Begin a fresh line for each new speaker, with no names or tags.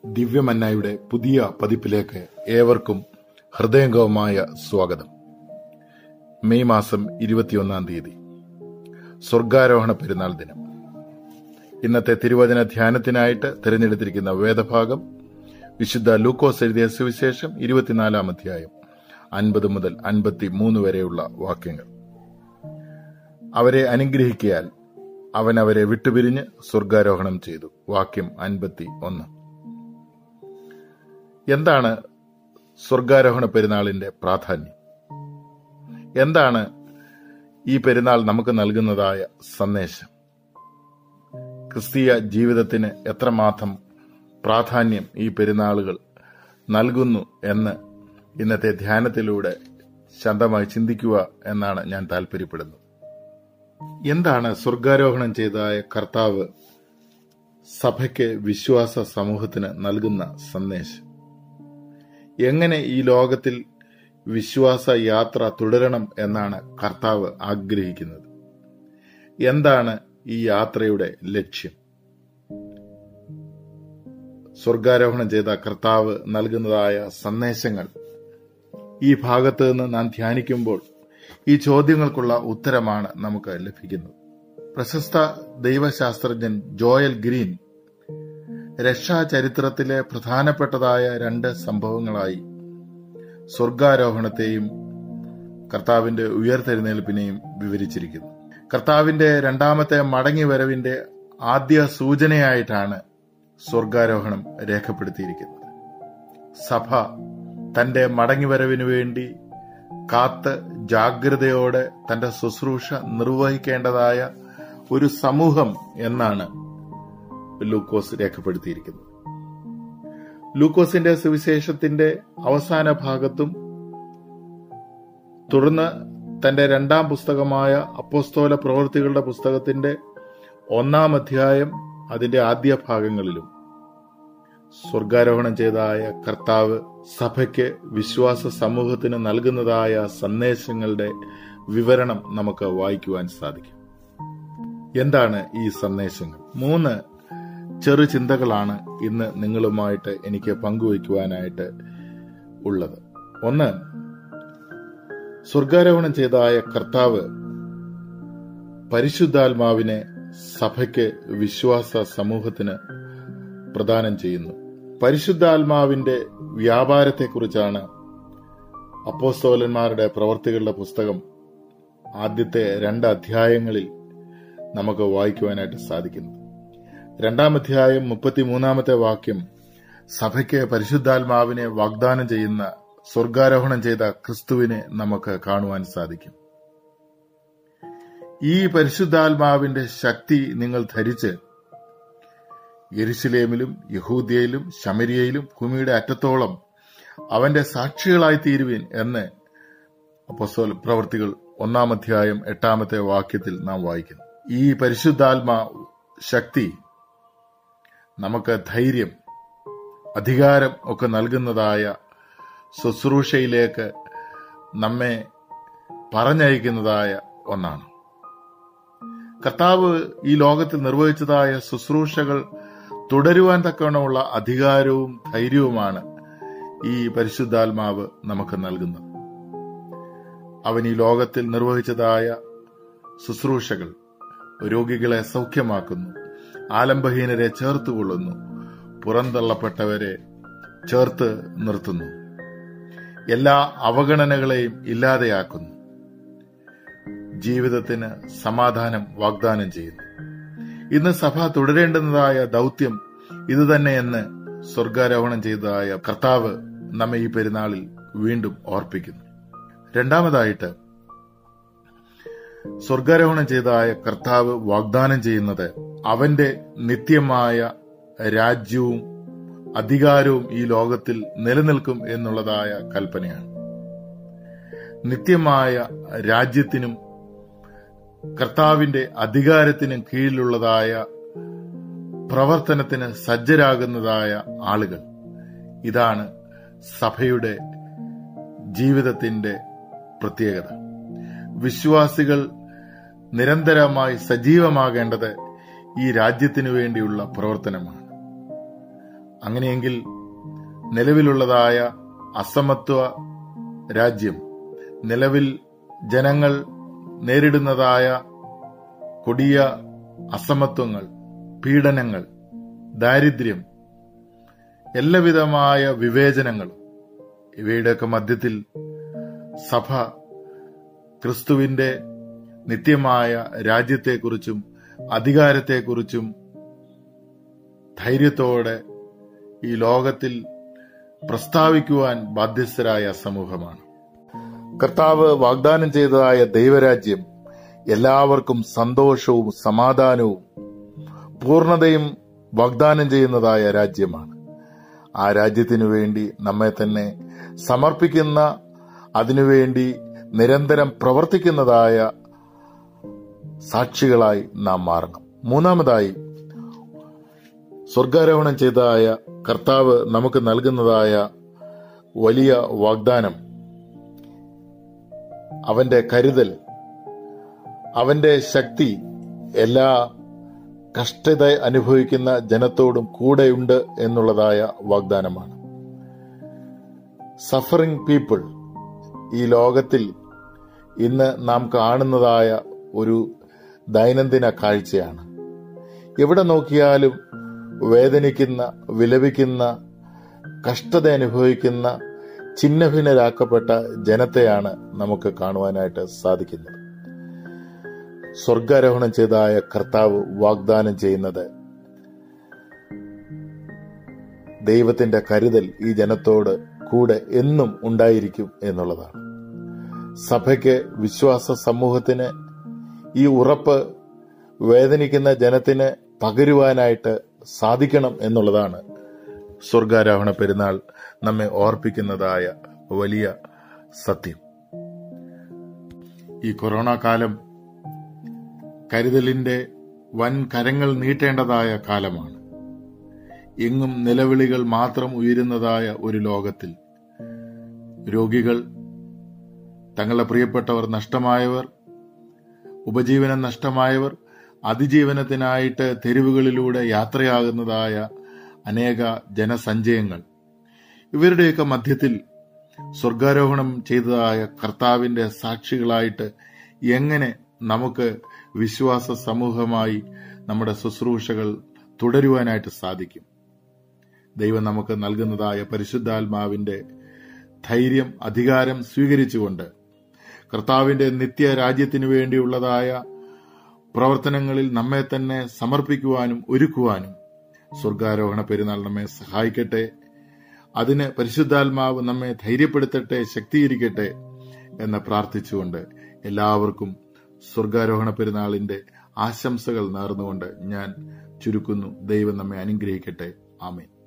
ദിവ്യമന്നയുടെ പുതിയ പതിപ്പിലേക്ക് ഏവർക്കും ഹൃദയംഗമമായ സ്വാഗതം മെയ് മാസം ഇരുപത്തിയൊന്നാം തീയതി സ്വർഗാരോഹണ പെരുന്നാൾ ദിനം ഇന്നത്തെ തിരുവചന ധ്യാനത്തിനായിട്ട് തിരഞ്ഞെടുത്തിരിക്കുന്ന വേദഭാഗം വിശുദ്ധ ലൂക്കോസ് എഴുതിയ സുവിശേഷം ഇരുപത്തിനാലാം അധ്യായം അൻപത് മുതൽ അൻപത്തി മൂന്ന് വരെയുള്ള വാക്യങ്ങൾ അവരെ അനുഗ്രഹിക്കിയാൽ അവൻ അവരെ വിട്ടുപിരിഞ്ഞ് സ്വർഗാരോഹണം ചെയ്തു വാക്യം അൻപത്തി ഒന്ന് എന്താണ് സ്വർഗാരോഹണ പെരുന്നാളിന്റെ പ്രാധാന്യം എന്താണ് ഈ പെരുന്നാൾ നമുക്ക് നൽകുന്നതായ സന്ദേശം ക്രിസ്തീയ ജീവിതത്തിന് എത്രമാത്രം പ്രാധാന്യം ഈ പെരുന്നാളുകൾ നൽകുന്നു എന്ന് ഇന്നത്തെ ധ്യാനത്തിലൂടെ ശാന്തമായി ചിന്തിക്കുക എന്നാണ് ഞാൻ താല്പര്യപ്പെടുന്നത് എന്താണ് സ്വർഗാരോഹണം ചെയ്തതായ കർത്താവ് സഭയ്ക്ക് വിശ്വാസ സമൂഹത്തിന് നൽകുന്ന സന്ദേശം എങ്ങനെ ഈ ലോകത്തിൽ വിശ്വാസ യാത്ര തുടരണം എന്നാണ് കർത്താവ് ആഗ്രഹിക്കുന്നത് എന്താണ് ഈ യാത്രയുടെ ലക്ഷ്യം സ്വർഗാരോഹണം ചെയ്ത കർത്താവ് നൽകുന്നതായ സന്ദേശങ്ങൾ ഈ ഭാഗത്ത് നിന്ന് നാം ധ്യാനിക്കുമ്പോൾ ഈ ചോദ്യങ്ങൾക്കുള്ള ഉത്തരമാണ് നമുക്ക് ലഭിക്കുന്നത് പ്രശസ്ത ദൈവശാസ്ത്രജ്ഞൻ ജോയൽ ഗ്രീൻ രക്ഷാചരിത്രത്തിലെ പ്രധാനപ്പെട്ടതായ രണ്ട് സംഭവങ്ങളായി സ്വർഗാരോഹണത്തെയും കർത്താവിന്റെ ഉയർത്തെഴുന്നേൽപ്പിനെയും വിവരിച്ചിരിക്കുന്നു കർത്താവിന്റെ രണ്ടാമത്തെ മടങ്ങിവരവിന്റെ ആദ്യ സൂചനയായിട്ടാണ് സ്വർഗാരോഹണം രേഖപ്പെടുത്തിയിരിക്കുന്നത് സഭ തന്റെ മടങ്ങിവരവിനു വേണ്ടി കാത്ത് ജാഗ്രതയോടെ തന്റെ ശുശ്രൂഷ നിർവഹിക്കേണ്ടതായ ഒരു സമൂഹം എന്നാണ് ലൂക്കോസ് രേഖപ്പെടുത്തിയിരിക്കുന്നത് ലൂക്കോസിന്റെ സുവിശേഷത്തിന്റെ അവസാന ഭാഗത്തും തുടർന്ന് തന്റെ രണ്ടാം പുസ്തകമായ അപ്പോസ്തോല പ്രവൃത്തികളുടെ പുസ്തകത്തിന്റെ ഒന്നാം അധ്യായം അതിന്റെ ആദ്യ ഭാഗങ്ങളിലും സ്വർഗാരോഹണം ചെയ്തതായ കർത്താവ് സഭയ്ക്ക് വിശ്വാസ സമൂഹത്തിന് നൽകുന്നതായ സന്ദേശങ്ങളുടെ വിവരണം നമുക്ക് വായിക്കുവാൻ സാധിക്കും എന്താണ് ഈ സന്ദേശങ്ങൾ മൂന്ന് ചെറു ചിന്തകളാണ് ഇന്ന് നിങ്ങളുമായിട്ട് എനിക്ക് പങ്കുവയ്ക്കുവാനായിട്ട് ഉള്ളത് ഒന്ന് സ്വർഗാരോഹണം ചെയ്തതായ കർത്താവ് പരിശുദ്ധാത്മാവിനെ സഭയ്ക്ക് വിശ്വാസ സമൂഹത്തിന് പ്രദാനം ചെയ്യുന്നു പരിശുദ്ധാത്മാവിന്റെ വ്യാപാരത്തെക്കുറിച്ചാണ് അപ്പോസ്തോലന്മാരുടെ പ്രവർത്തികളുടെ പുസ്തകം ആദ്യത്തെ രണ്ട് അധ്യായങ്ങളിൽ നമുക്ക് വായിക്കുവാനായിട്ട് സാധിക്കുന്നു രണ്ടാം അധ്യായം മുപ്പത്തിമൂന്നാമത്തെ വാക്യം സഭയ്ക്ക് പരിശുദ്ധാത്മാവിനെ വാഗ്ദാനം ചെയ്യുന്ന സ്വർഗാരോഹണം ചെയ്ത ക്രിസ്തുവിനെ നമുക്ക് കാണുവാൻ സാധിക്കും ഈ പരിശുദ്ധാത്മാവിന്റെ ശക്തി നിങ്ങൾ ധരിച്ച് യെരുശലേമിലും യഹൂദിയയിലും ശമരിയയിലും ഭൂമിയുടെ അറ്റത്തോളം അവന്റെ സാക്ഷികളായി തീരുവിൻ എന്ന് അപ്പോസ്തല പ്രവർത്തികൾ ഒന്നാം അധ്യായം എട്ടാമത്തെ വാക്യത്തിൽ നാം വായിക്കുന്നു ഈ പരിശുദ്ധാത്മാ ശക്തി നമുക്ക് ധൈര്യം അധികാരം ഒക്കെ നൽകുന്നതായ ശുശ്രൂഷയിലേക്ക് നമ്മെ പറഞ്ഞയക്കുന്നതായ ഒന്നാണ് കർത്താവ് ഈ ലോകത്തിൽ നിർവഹിച്ചതായ ശുശ്രൂഷകൾ തുടരുവാൻ തക്കവണ്ണമുള്ള അധികാരവും ധൈര്യവുമാണ് ഈ പരിശുദ്ധാത്മാവ് നമുക്ക് നൽകുന്നത് അവൻ ഈ ലോകത്തിൽ നിർവഹിച്ചതായ ശുശ്രൂഷകൾ രോഗികളെ സൗഖ്യമാക്കുന്നു ആലംബഹീനരെ ചേർത്തുകൊള്ളുന്നു പുറന്തള്ളപ്പെട്ടവരെ ചേർത്ത് നിർത്തുന്നു എല്ലാ അവഗണനകളെയും ഇല്ലാതെയാക്കുന്നു ജീവിതത്തിന് സമാധാനം വാഗ്ദാനം ചെയ്യുന്നു ഇന്ന് സഭ തുടരേണ്ടുന്നതായ ദൗത്യം ഇതുതന്നെയെന്ന് സ്വർഗാരോഹണം ചെയ്തതായ കർത്താവ് നമ്മെ ഈ പെരുന്നാളിൽ വീണ്ടും ഓർപ്പിക്കുന്നു രണ്ടാമതായിട്ട് സ്വർഗാരോഹണം ചെയ്തതായ കർത്താവ് വാഗ്ദാനം ചെയ്യുന്നത് അവന്റെ നിത്യമായ രാജ്യവും അധികാരവും ഈ ലോകത്തിൽ നിലനിൽക്കും എന്നുള്ളതായ കൽപ്പനയാണ് നിത്യമായ രാജ്യത്തിനും കർത്താവിന്റെ അധികാരത്തിനും കീഴിലുള്ളതായ പ്രവർത്തനത്തിന് സജ്ജരാകുന്നതായ ആളുകൾ ഇതാണ് സഭയുടെ ജീവിതത്തിന്റെ പ്രത്യേകത വിശ്വാസികൾ നിരന്തരമായി സജീവമാകേണ്ടത് ഈ രാജ്യത്തിനു വേണ്ടിയുള്ള പ്രവർത്തനമാണ് അങ്ങനെയെങ്കിൽ നിലവിലുള്ളതായ അസമത്വ രാജ്യം നിലവിൽ ജനങ്ങൾ നേരിടുന്നതായ കൊടിയ അസമത്വങ്ങൾ പീഡനങ്ങൾ ദാരിദ്ര്യം എല്ലാവിധമായ വിവേചനങ്ങളും ഇവയുടെയൊക്കെ മധ്യത്തിൽ സഭ ക്രിസ്തുവിന്റെ നിത്യമായ രാജ്യത്തെക്കുറിച്ചും അധികാരത്തെക്കുറിച്ചും ധൈര്യത്തോടെ ഈ ലോകത്തിൽ പ്രസ്താവിക്കുവാൻ ബാധ്യസ്ഥരായ സമൂഹമാണ് കർത്താവ് വാഗ്ദാനം ചെയ്തതായ ദൈവരാജ്യം എല്ലാവർക്കും സന്തോഷവും സമാധാനവും പൂർണ്ണതയും വാഗ്ദാനം ചെയ്യുന്നതായ രാജ്യമാണ് ആ രാജ്യത്തിനു വേണ്ടി നമ്മെ തന്നെ സമർപ്പിക്കുന്ന അതിനുവേണ്ടി നിരന്തരം പ്രവർത്തിക്കുന്നതായ സാക്ഷികളായി നാം മാറണം മൂന്നാമതായി സ്വർഗാരോഹണം ചെയ്തതായ കർത്താവ് നമുക്ക് നൽകുന്നതായ വലിയ വാഗ്ദാനം അവന്റെ കരുതൽ അവന്റെ ശക്തി എല്ലാ കഷ്ടത അനുഭവിക്കുന്ന ജനത്തോടും കൂടെയുണ്ട് എന്നുള്ളതായ വാഗ്ദാനമാണ് സഫറിംഗ് പീപ്പിൾ ഈ ലോകത്തിൽ ഇന്ന് നാം കാണുന്നതായ ഒരു ദൈനംദിന കാഴ്ചയാണ് എവിടെ നോക്കിയാലും വേദനിക്കുന്ന വിലപിക്കുന്ന കഷ്ടത അനുഭവിക്കുന്ന ചിഹ്നഭിന്നരാക്കപ്പെട്ട ജനത്തെയാണ് നമുക്ക് കാണുവാനായിട്ട് സാധിക്കുന്നത് സ്വർഗാരോഹണം ചെയ്തതായ കർത്താവ് വാഗ്ദാനം ചെയ്യുന്നത് ദൈവത്തിന്റെ കരുതൽ ഈ ജനത്തോട് കൂടെ എന്നും ഉണ്ടായിരിക്കും എന്നുള്ളതാണ് സഭയ്ക്ക് വിശ്വാസ സമൂഹത്തിന് ഈ ഉറപ്പ് വേദനിക്കുന്ന ജനത്തിന് പകരുവാനായിട്ട് സാധിക്കണം എന്നുള്ളതാണ് സ്വർഗാരോഹണ പെരുന്നാൾ നമ്മെ ഓർപ്പിക്കുന്നതായ വലിയ സത്യം ഈ കൊറോണ കാലം കരുതലിന്റെ വൻ കരങ്ങൾ നീട്ടേണ്ടതായ കാലമാണ് എങ്ങും നിലവിളികൾ മാത്രം ഉയരുന്നതായ ഒരു ലോകത്തിൽ രോഗികൾ തങ്ങളുടെ പ്രിയപ്പെട്ടവർ നഷ്ടമായവർ ഉപജീവനം നഷ്ടമായവർ അതിജീവനത്തിനായിട്ട് തെരുവുകളിലൂടെ യാത്രയാകുന്നതായ അനേക ജനസഞ്ചയങ്ങൾ ഇവരുടെയൊക്കെ മധ്യത്തിൽ സ്വർഗാരോഹണം ചെയ്തതായ കർത്താവിന്റെ സാക്ഷികളായിട്ട് എങ്ങനെ നമുക്ക് വിശ്വാസ സമൂഹമായി നമ്മുടെ ശുശ്രൂഷകൾ തുടരുവാനായിട്ട് സാധിക്കും ദൈവം നമുക്ക് നൽകുന്നതായ പരിശുദ്ധാത്മാവിന്റെ ധൈര്യം അധികാരം സ്വീകരിച്ചുകൊണ്ട് കർത്താവിന്റെ നിത്യ രാജ്യത്തിനു വേണ്ടിയുള്ളതായ പ്രവർത്തനങ്ങളിൽ നമ്മെ തന്നെ സമർപ്പിക്കുവാനും ഒരുക്കുവാനും സ്വർഗാരോഹണ പെരുന്നാൾ നമ്മെ സഹായിക്കട്ടെ അതിന് പരിശുദ്ധാത്മാവ് നമ്മെ ധൈര്യപ്പെടുത്തട്ടെ ശക്തീകരിക്കട്ടെ എന്ന് പ്രാർത്ഥിച്ചുകൊണ്ട് എല്ലാവർക്കും സ്വർഗാരോഹണ പെരുന്നാളിന്റെ ആശംസകൾ നേർന്നുകൊണ്ട് ഞാൻ ചുരുക്കുന്നു ദൈവം നമ്മെ അനുഗ്രഹിക്കട്ടെ ആമേൻ